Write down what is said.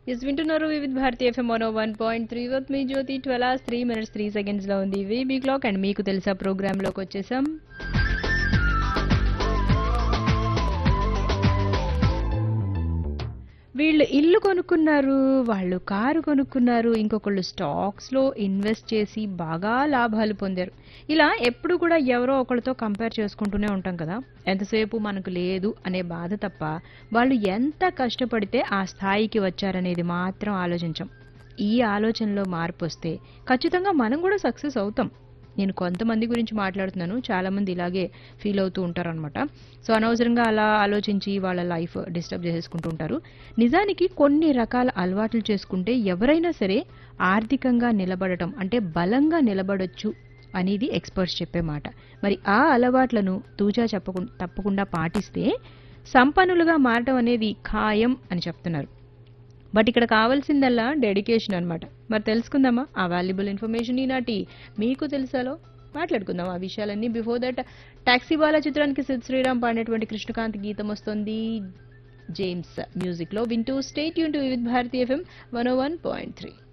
yes వింటున్నారు Vividh Bharati FM one one point three with me Jyothi twelve hours three minutes three seconds లో ఉంది VB clock and మీకు తెలుసా programme లోకి వచ్చేసాం వీళ్ళు ఇల్లు కొనుక్కున్నారు వాళ్ళు కారు కొనుక్కున్నారు ఇంకొకళ్ళు స్టాక్స్ లో ఇన్వెస్ట్ చేసి బాగా లాభాలు పొందారు ఇలా ఎప్పుడు కూడా ఎవరో ఒకరితో కంపేర్ చేసుకుంటూనే ఉంటాం కదా ఎంతసేపు మనకు లేదు అనే బాధ తప్ప వాళ్ళు ఎంత కష్టపడితే ఆ స్థాయికి వచ్చారనేది మాత్రం ఆలోచించం ఈ ఆలోచనలో మార్పు వస్తే ఖచ్చితంగా మనం కూడా సక్సెస్ అవుతాం నేను కొంతమంది గురించి మాట్లాడుతున్నాను చాలా మంది ఇలాగే ఫీల్ అవుతూ ఉంటారనమాట సో అనవసరంగా అలా ఆలోచించి వాళ్ళ లైఫ్ డిస్టర్బ్ చేసేసుకుంటూ ఉంటారు నిజానికి కొన్ని రకాల అలవాట్లు చేసుకుంటే ఎవరైనా సరే ఆర్థికంగా నిలబడటం అంటే బలంగా నిలబడొచ్చు అనేది ఎక్స్పర్ట్స్ చెప్పే మాట మరి ఆ అలవాట్లను తూచా చెప్పకుండా తప్పకుండా పాటిస్తే సంపన్నులుగా మారటం అనేది ఖాయం అని చెప్తున్నారు బట్ ఇక్కడ కావాల్సిందల్లా డెడికేషన్ అన్నమాట మరి తెలుసుకుందామా ఆ వాల్యుబుల్ ఇన్ఫర్మేషన్ ఈనాటి మీకు తెలుసాలో మాట్లాడుకుందాం ఆ విషయాలన్నీ బిఫోర్ దట్ టాక్సీ వాలా చిత్రానికి సిద్ శ్రీరామ్ పాడినటువంటి కృష్ణకాంత్ గీతం వస్తుంది జేమ్స్ మ్యూజిక్ లో వింటూ స్టేట్ యూన్ to Vividh Bharati FM one one point three